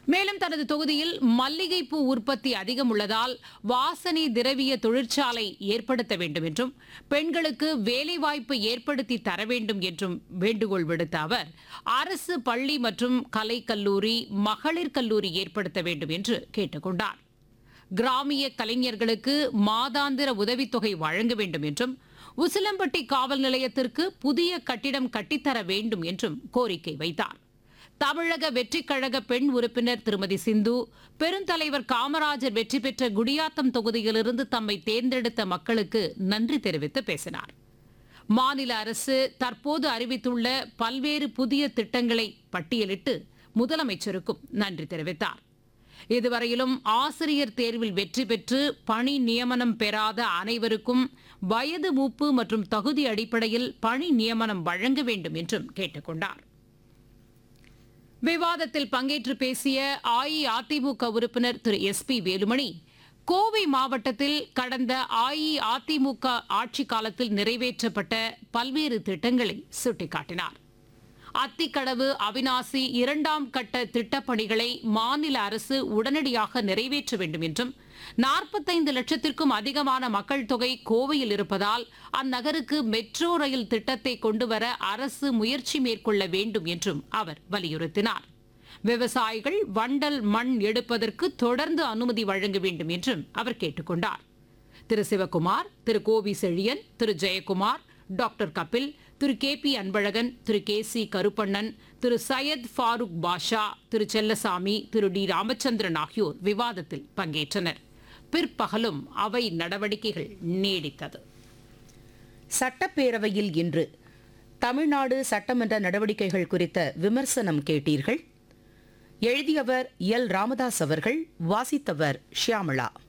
மேலும் தனது தொகுதியில் மல்லிகைப்பூ உற்பத்தி அதிகம் உள்ளதால் வாசனை திரவிய தொழிற்சாலை ஏற்படுத்த வேண்டும் என்றும் பெண்களுக்கு வேலைவாய்ப்பு ஏற்படுத்தி தர வேண்டும் என்றும் வேண்டுகோள் விடுத்த அவர் அரசு பள்ளி மற்றும் கலைக்கல்லூரி மகளிர் கல்லூரி ஏற்படுத்த வேண்டும் என்று கேட்டுக் கொண்டார் கிராமிய கலைஞர்களுக்கு மாதாந்திர உதவித்தொகை வழங்க வேண்டும் என்றும் உசிலம்பட்டி காவல் நிலையத்திற்கு புதிய கட்டிடம் கட்டித்தர வேண்டும் என்றும் கோரிக்கை வைத்தார் தமிழக வெற்றிக் கழக பெண் உறுப்பினர் திருமதி சிந்து பெருந்தலைவர் காமராஜர் வெற்றி பெற்ற குடியாத்தம் தொகுதியிலிருந்து தம்மை தேர்ந்தெடுத்த மக்களுக்கு நன்றி தெரிவித்து பேசினார் மாநில அரசு தற்போது அறிவித்துள்ள பல்வேறு புதிய திட்டங்களை பட்டியலிட்டு முதலமைச்சருக்கும் நன்றி தெரிவித்தார் இதுவரையிலும் ஆசிரியர் தேர்வில் வெற்றி பெற்று பணி நியமனம் பெறாத அனைவருக்கும் வயது மூப்பு மற்றும் தகுதி அடிப்படையில் பணி நியமனம் வழங்க வேண்டும் என்றும் கேட்டுக் கொண்டார் விவாதத்தில் பங்கேற்று பேசிய அஇஅதிமுக உறுப்பினர் திரு எஸ் பி வேலுமணி கோவை மாவட்டத்தில் கடந்த அஇஅதிமுக ஆட்சி காலத்தில் நிறைவேற்றப்பட்ட பல்வேறு திட்டங்களை சுட்டிக்காட்டினார் அத்திக்கடவு அவினாசி இரண்டாம் கட்ட திட்டப்பணிகளை மாநில அரசு உடனடியாக நிறைவேற்ற வேண்டும் என்றும் நாற்பத்தைந்து லட்சத்திற்கும் அதிகமான மக்கள் தொகை கோவையில் இருப்பதால் அந்நகருக்கு மெட்ரோ ரயில் திட்டத்தை கொண்டுவர அரசு முயற்சி மேற்கொள்ள வேண்டும் என்றும் அவர் வலியுறுத்தினார் விவசாயிகள் வண்டல் மண் எடுப்பதற்கு தொடர்ந்து அனுமதி வழங்க வேண்டும் என்றும் அவர் கேட்டுக் கொண்டார் திரு சிவகுமார் திரு கோவி செழியன் திரு ஜெயக்குமார் டாக்டர் கபில் திரு கே பி அன்பழகன் திரு கே சி கருப்பண்ணன் திரு சையத் ஃபாரூக் பாஷா திரு செல்லசாமி திரு டி ராமச்சந்திரன் ஆகியோர் விவாதத்தில் பங்கேற்றனர் பிற்பகலும் அவை நடவடிக்கைகள் நீடித்தது சட்டப்பேரவையில் இன்று தமிழ்நாடு சட்டமன்ற நடவடிக்கைகள் குறித்த விமர்சனம் கேட்டீர்கள் எழுதியவர் எல் ராமதாஸ் அவர்கள் வாசித்தவர் ஷியாமளா